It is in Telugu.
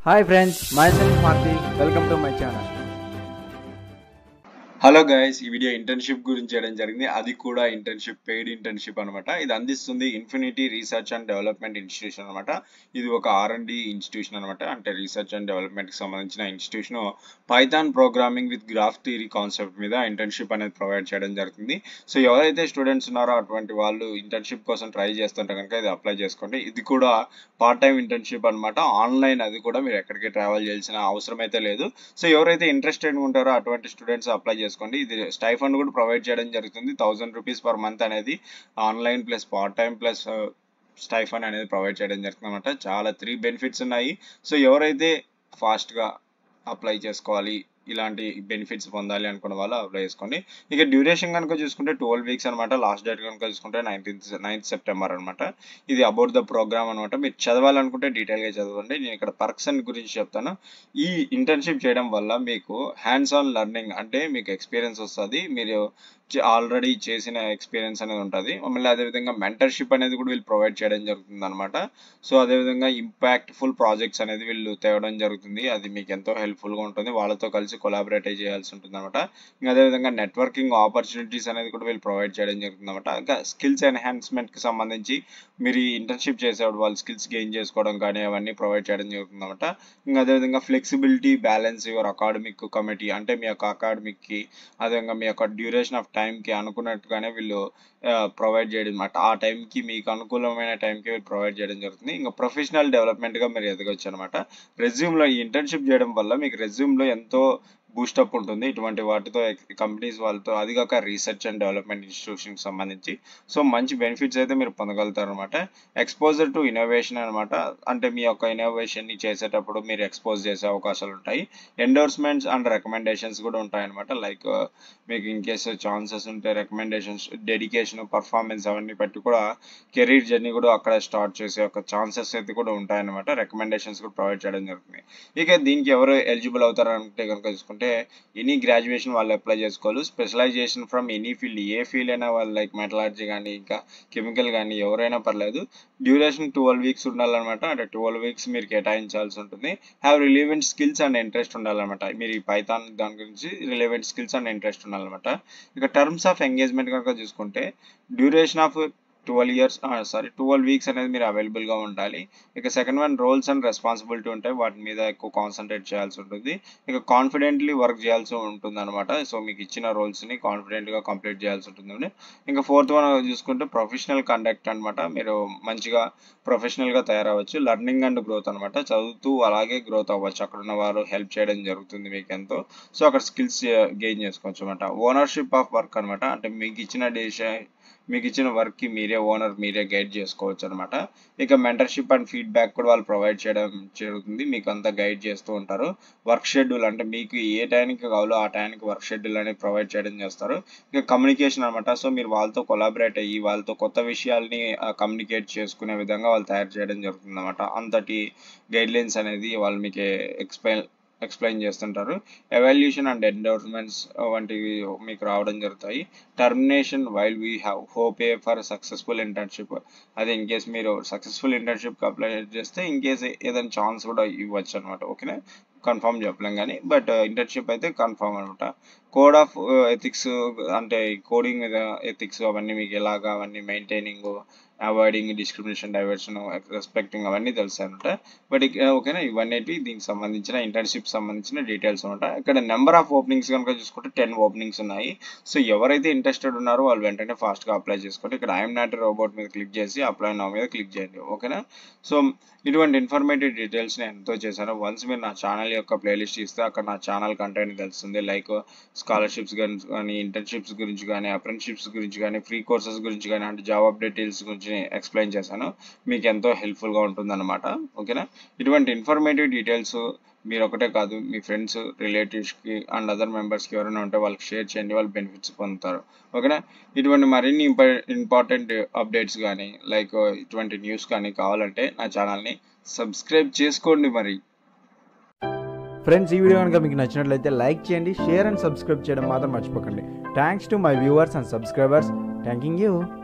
hi friends myself Marthi welcome to my channel hello guys ఈ వీడియో ఇంటర్న్షిప్ గురించి చేయడం జరిగింది అది కూడా ఇంటర్న్షిప్ పెయిడ్ ఇంటర్న్షిప్ అనమాట ఇది అందిస్తుంది infinity research and development institution అనమాట ఇది ఒక ఆర్ అండ్ డి ఇన్స్టిట్యూషన్ అనమాట అంటే రీసెర్చ్ అండ్ డెవలప్మెంట్ కి సంబంధించిన institution python programming with graph theory concept మీద ఇంటర్న్షిప్ అనేది ప్రొవైడ్ చేయడం జరుగుతుంది సో ఎవరైతే స్టూడెంట్స్ ఉన్నారో అటువంటి వాళ్ళు ఇంటర్న్షిప్ కోసం ట్రై చేస్తుంటే కనుక ఇది అప్లై చేసుకోండి ఇది కూడా పార్ట్ టైం ఇంటర్న్షిప్ అనమాట ఆన్లైన్ అది కూడా మీరు ఎక్కడికి ట్రావెల్ చేయాల్సిన అవసరం అయితే లేదు సో ఎవరైతే ఇంట్రెస్టెడ్ ఉంటారో అటువంటి స్టూడెంట్స్ అప్లై చేసుకోండి ఇది స్టైఫండ్ కూడా ప్రొవైడ్ చేయడం జరుగుతుంది థౌసండ్ రూపీస్ పర్ మంత్ అనేది online plus part time plus stipend అనేది ప్రొవైడ్ చేయడం జరుగుతుంది అనమాట చాలా త్రీ బెనిఫిట్స్ ఉన్నాయి సో ఎవరైతే ఫాస్ట్గా అప్లై చేసుకోవాలి ఇలాంటి బెనిఫిట్స్ పొందాలి అనుకున్న వాళ్ళు అప్లై చేసుకోండి ఇక డ్యూరేషన్ కనుక చూసుకుంటే ట్వెల్వ్ వీక్స్ అనమాట లాస్ట్ డేట్ కనుక చూసుకుంటే నైన్టీన్త్ నైన్త్ సెప్టెంబర్ అనమాట ఇది అబౌట్ ద ప్రోగ్రామ్ అనమాట మీరు చదవాలనుకుంటే డీటెయిల్గా చదవండి నేను ఇక్కడ పర్క్సన్ గురించి చెప్తాను ఈ ఇంటర్న్షిప్ చేయడం వల్ల మీకు హ్యాండ్స్ ఆన్ లెర్నింగ్ అంటే మీకు ఎక్స్పీరియన్స్ వస్తుంది మీరు ఆల్రెడీ చేసిన ఎక్స్పీరియన్స్ అనేది ఉంటుంది మళ్ళీ అదేవిధంగా మెంటర్షిప్ అనేది కూడా వీళ్ళు ప్రొవైడ్ చేయడం జరుగుతుంది అనమాట సో అదేవిధంగా ఇంపాక్ట్ఫుల్ ప్రాజెక్ట్స్ అనేది వీళ్ళు తేవడం జరుగుతుంది అది మీకు ఎంతో హెల్ప్ఫుల్గా ఉంటుంది వాళ్ళతో కలిసి కొలాబరేట్ చేయాల్సి ఉంటుంది అనమాట ఇంకా అదేవిధంగా నెట్వర్కింగ్ ఆపర్చునిటీస్ అనేది కూడా వీళ్ళు ప్రొవైడ్ చేయడం జరుగుతుంది అనమాట ఇంకా స్కిల్స్ ఎన్హాన్స్మెంట్కి సంబంధించి మీరు ఈ ఇంటర్న్షిప్ చేసేవాడు వాళ్ళు స్కిల్స్ గెయిన్ చేసుకోవడం కానీ అవన్నీ ప్రొవైడ్ చేయడం జరుగుతుంది అనమాట ఇంకా అదేవిధంగా flexibility balance your academic committee అంటే మీ యొక్క అకాడమిక్కి అదేవిధంగా మీ యొక్క డ్యూరేషన్ ఆఫ్ టైంకి అనుకున్నట్టుగానే వీళ్ళు ప్రొవైడ్ చేయడం అనమాట ఆ టైంకి మీకు అనుకూలమైన టైంకి వీళ్ళు ప్రొవైడ్ చేయడం జరుగుతుంది ఇంకా ప్రొఫెషనల్ డెవలప్మెంట్గా మీరు ఎదగొచ్చు అనమాట రెజ్యూమ్లో ఈ ఇంటర్న్షిప్ చేయడం వల్ల మీకు రెజ్యూమ్లో ఎంతో బూస్టప్ ఉంటుంది ఇటువంటి వాటితో కంపెనీస్ వాళ్ళతో అది కాక రీసెర్చ్ అండ్ డెవలప్మెంట్ ఇన్స్టిట్యూషన్కి సంబంధించి సో మంచి బెనిఫిట్స్ అయితే మీరు పొందగలుగుతారు అనమాట ఎక్స్పోజర్ టు ఇన్నోవేషన్ అనమాట అంటే మీ యొక్క ఇన్నోవేషన్ని చేసేటప్పుడు మీరు ఎక్స్పోజ్ చేసే అవకాశాలు ఉంటాయి ఎండోర్స్మెంట్స్ అండ్ రికమెండేషన్స్ కూడా ఉంటాయి అనమాట లైక్ మీకు ఇన్ కేస్ ఛాన్సెస్ ఉంటే రికమెండేషన్స్ డెడికేషన్ పర్ఫార్మెన్స్ అవన్నీ బట్టి కూడా కెరీర్ జర్నీ కూడా అక్కడ స్టార్ట్ చేసే ఒక ఛాన్సెస్ అయితే కూడా ఉంటాయన్నమాట రికమెండేషన్స్ కూడా ప్రొవైడ్ చేయడం జరుగుతుంది ఇక దీనికి ఎవరు ఎలిజిబుల్ అవుతారు అంటే కనుక చూసుకుంటే ఎనీ గ్రాడ్యుయేషన్ వాళ్ళు అప్లై చేసుకోవాలి స్పెషలైజేషన్ ఫ్రమ్ ఎనీ ఫీల్డ్ ఏ ఫీల్డ్ అయినా వాళ్ళు లైక్ మెటలాజీ కానీ ఇంకా కెమికల్ కానీ ఎవరైనా పర్లేదు డ్యూరేషన్ ట్వెల్వ్ వీక్స్ ఉండాలన్నమాట అంటే ట్వెల్వ్ వీక్స్ మీరు కేటాయించాల్సి ఉంటుంది have relevant skills and interest ఉండాలన్నమాట మీరు ఈ పైథాన్ దాని గురించి రిలేవెంట్ స్కిల్స్ అండ్ ఇంట్రెస్ట్ ఉండాలన్నమాట ఇక టర్మ్స్ ఆఫ్ ఎంగేజ్మెంట్ కనుక చూసుకుంటే duration of twelve years sorry twelve weeks అనేది మీరు అవైలబుల్గా ఉండాలి ఇక second one roles and responsibility ఉంటాయి వాటి మీద ఎక్కువ కాన్సన్ట్రేట్ చేయాల్సి ఉంటుంది ఇక కాన్ఫిడెంట్లీ వర్క్ చేయాల్సి ఉంటుంది అనమాట సో మీకు ఇచ్చిన రోల్స్ని కాన్ఫిడెంట్గా కంప్లీట్ చేయాల్సి ఉంటుంది ఇంకా ఫోర్త్ వన్ చూసుకుంటే ప్రొఫెషనల్ కండక్ట్ అనమాట మీరు మంచిగా ప్రొఫెషనల్గా తయారవ్వచ్చు లర్నింగ్ అండ్ గ్రోత్ అనమాట చదువుతూ అలాగే గ్రోత్ అవ్వచ్చు అక్కడ ఉన్న వారు హెల్ప్ చేయడం జరుగుతుంది మీకు ఎంతో సో అక్కడ స్కిల్స్ గెయిన్ చేసుకోవచ్చు అనమాట ఓనర్షిప్ ఆఫ్ వర్క్ అనమాట అంటే మీకు ఇచ్చిన డెసిషన్ మీకు ఇచ్చిన వర్క్కి మీరే ఓనర్ మీరే గైడ్ చేసుకోవచ్చు అనమాట ఇక మెంటర్షిప్ అండ్ ఫీడ్బ్యాక్ కూడా వాళ్ళు ప్రొవైడ్ చేయడం జరుగుతుంది మీకు అంతా గైడ్ చేస్తూ ఉంటారు వర్క్ షెడ్యూల్ అంటే మీకు ఏ టైంకి కావాలో ఆ టైంకి వర్క్ షెడ్యూల్ అనేది ప్రొవైడ్ చేయడం చేస్తారు ఇక కమ్యూనికేషన్ అనమాట సో మీరు వాళ్ళతో కొలాబరేట్ అయ్యి వాళ్ళతో కొత్త విషయాల్ని కమ్యూనికేట్ చేసుకునే విధంగా వాళ్ళు తయారు చేయడం జరుగుతుంది అనమాట అంతటి గైడ్లైన్స్ అనేది వాళ్ళు మీకు ఎక్స్ప్లెయిన్ ఎక్స్ప్లెయిన్ చేస్తుంటారు ఎవాల్యూషన్ అండ్ ఎండోర్స్మెంట్స్ వంటివి మీకు రావడం జరుగుతాయి termination while we have hope a for successful internship అదే ఇన్ కేస్ మీరు సక్సెస్ఫుల్ ఇంటర్న్షిప్కి అప్లై చేస్తే ఇన్ కేస్ ఏదైనా ఛాన్స్ కూడా ఇవ్వచ్చు అనమాట ఓకేనా కన్ఫర్మ్ చెప్పలేం కానీ బట్ ఇంటర్న్షిప్ అయితే కన్ఫర్మ్ అనమాట కోడ్ ఆఫ్ ఎథిక్స్ అంటే కోడింగ్ మీద ఎథిక్స్ అవన్నీ మీకు ఎలాగా అవన్నీ maintaining avoiding discrimination diversion respecting అవన్నీ తెలుసు అనమాట బట్ ఓకేనా ఇవన్నీ దీనికి సంబంధించిన ఇంటర్న్షిప్ సంబంధించిన డీటెయిల్స్ అనమాట ఇక్కడ నెంబర్ ఆఫ్ ఓపెనింగ్స్ కనుక చూసుకుంటే టెన్ ఓపెనింగ్స్ ఉన్నాయి సో ఎవరైతే ఇంట్రెస్టెడ్ ఉన్నారో వాళ్ళు వెంటనే ఫాస్ట్గా అప్లై చేసుకోండి ఇక్కడ ఐఎమ్ నాట్ రోబోట్ మీద క్లిక్ చేసి అప్లై నౌ మీద క్లిక్ చేయండి ఓకేనా సో ఇటువంటి ఇన్ఫర్మేటివ్ డీటెయిల్స్ నేను ఎంతో చేశాను వన్స్ మీరు నా ఛానల్ యొక్క ప్లేలిస్ట్ ఇస్తే అక్కడ నా ఛానల్ కంటెంట్ తెలుస్తుంది లైక్ స్కాలర్షిప్స్ కానీ ఇంటర్న్షిప్స్ గురించి కానీ అప్రెంటిషిప్స్ గురించి కానీ ఫ్రీ కోర్సెస్ గురించి కానీ అంటే జాబ్ అప్డేట్ డీటెయిల్స్ గురించి ఎక్స్ప్లెయిన్ చేశాను మీకు ఎంతో హెల్ప్ఫుల్గా ఉంటుంది అనమాట ఓకేనా ఇటువంటి ఇన్ఫర్మేటివ్ డీటెయిల్స్ మీరు ఒకటే కాదు మీ ఫ్రెండ్స్ రిలేటివ్స్కి అండ్ అదర్ మెంబర్స్కి ఎవరైనా ఉంటే వాళ్ళకి షేర్ చేయండి వాళ్ళు బెనిఫిట్స్ పొందుతారు ఓకేనా ఇటువంటి మరిన్ని ఇంపార్టెంట్ అప్డేట్స్ కానీ లైక్ ఇటువంటి న్యూస్ కానీ కావాలంటే నా ఛానల్ని సబ్స్క్రైబ్ చేసుకోండి మరి ఫ్రెండ్స్ ఈ వీడియో కనుక మీకు నచ్చినట్లయితే లైక్ చేయండి షేర్ అండ్ సబ్స్క్రైబ్ చేయడం మాత్రం మర్చిపోకండి thanks to my viewers and subscribers thanking you